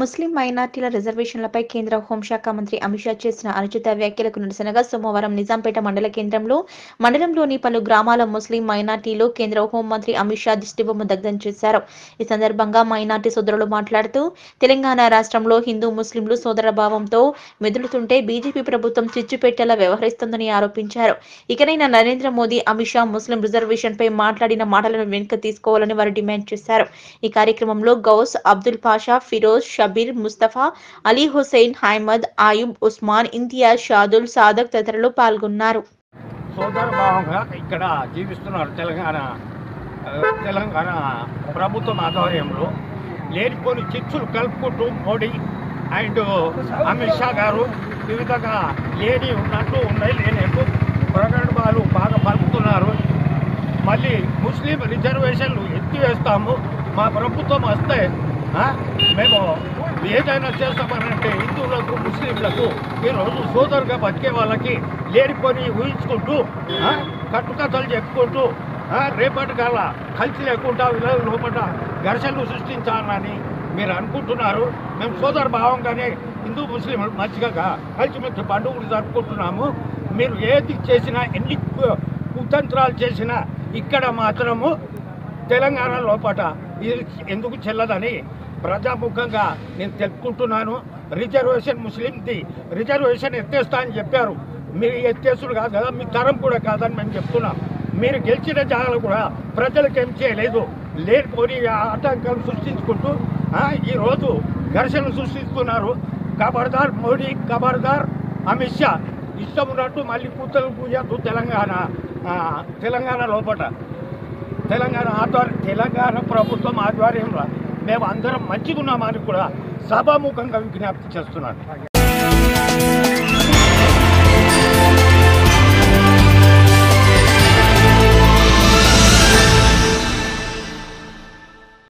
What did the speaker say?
ముస్లిం మైనార్టీల రిజర్వేషన్లపై కేంద్ర హోంశాఖ మంత్రి అమిత్ షా చేసిన అనుచిత వ్యాఖ్యలకు నిరసనగా సోమవారం నిజాంపేట మండల కేంద్రంలో మండలంలోని పలు గ్రామాల ముస్లిం మైనార్టీలు కేంద్ర హోంమంత్రి అమిత్ షా దిష్టిబొమ్మ దగ్ధం చేశారు ఈ సందర్భంగా మైనార్టీ సోదరులు మాట్లాడుతూ తెలంగాణ రాష్ట్రంలో హిందూ ముస్లింలు సోదర భావంతో మెదులుతుంటే బీజేపీ ప్రభుత్వం చిచ్చుపెట్టేలా వ్యవహరిస్తోందని ఆరోపించారు ఇకనైనా నరేంద్ర మోదీ అమిత్ షా ముస్లిం రిజర్వేషన్ పై మాట్లాడిన మాటలను వెనుక తీసుకోవాలని వారు డిమాండ్ చేశారు ఈ కార్యక్రమంలో గౌస్ అబ్దుల్ పాషా ఫిరోజ్ షబీర్ ముస్తఫా అలీ హుసేన్ హైమద్ ఆయుబ్ ఉస్మాన్ ఇంతియాజ్ షాదుల్ సాదక్ తదితరులు పాల్గొన్నారు సోదర భావంగా ఇక్కడ జీవిస్తున్నారు తెలంగాణ ఆ, తెలంగాణ ప్రభుత్వం ఆధ్వర్యంలో లేనిపోని చిచ్చులు కలుపుకుంటూ మోడీ అండ్ అమిత్ షా గారు ఈ విధంగా లేని ఉన్నట్టు ఉన్నాయి లేనట్టు ప్రకటనలు బాగా పలుకుతున్నారు మళ్ళీ ముస్లిం రిజర్వేషన్లు ఎత్తివేస్తాము మా ప్రభుత్వం వస్తే ఆ, మేము ఏదైనా చేస్తామనంటే హిందువులకు ముస్లింలకు ఈరోజు సోదరుగా బతికే వాళ్ళకి లేనిపోని ఊహించుకుంటూ ఆ, కట్టుకథలు చెప్పుకుంటూ ఆ, రేపటి కాల కలిసి లేకుండా విలువ లోపల ఘర్షణలు సృష్టించాలని మీరు అనుకుంటున్నారు మేము సోదర భావంగానే హిందూ ముస్లిం మంచిగా కలిసిమెలిసి పండుగలు జరుపుకుంటున్నాము మీరు ఏది చేసినా ఎన్ని కు- కుతంత్రాలు చేసినా ఇక్కడ మాత్రము తెలంగాణ లోపల ఇది ఎందుకు చెల్లదని ప్రజాముఖంగా నేను తెలుపుకుంటున్నాను రిజర్వేషన్ ముస్లింది రిజర్వేషన్ ఎత్తేస్తా అని చెప్పారు మీరు ఎత్తేసుడు కాదు కదా మీ తరం కూడా కాదని మేము చెప్తున్నాం మీరు గెలిచిన జాగాలు కూడా ప్రజలకు ఏం చేయలేదు లేనిపోని ఆటంకాలు సృష్టించుకుంటూ ఆ, ఈరోజు ఘర్షణలు సృష్టిస్తున్నారు ఖబర్దార్ మోడీ ఖబర్దార్ అమిత్ షా ఇష్టం ఉన్నట్టు మళ్ళీ కూతలు పూజద్దు తెలంగాణ ఆ, తెలంగాణ లోపల తెలంగాణ ఆధ్వర్య తెలంగాణ ప్రభుత్వం ఆధ్వర్యంలో మేము అందరం మంచిగా ఉన్నామని కూడా సభాముఖంగా విజ్ఞప్తి చేస్తున్నాను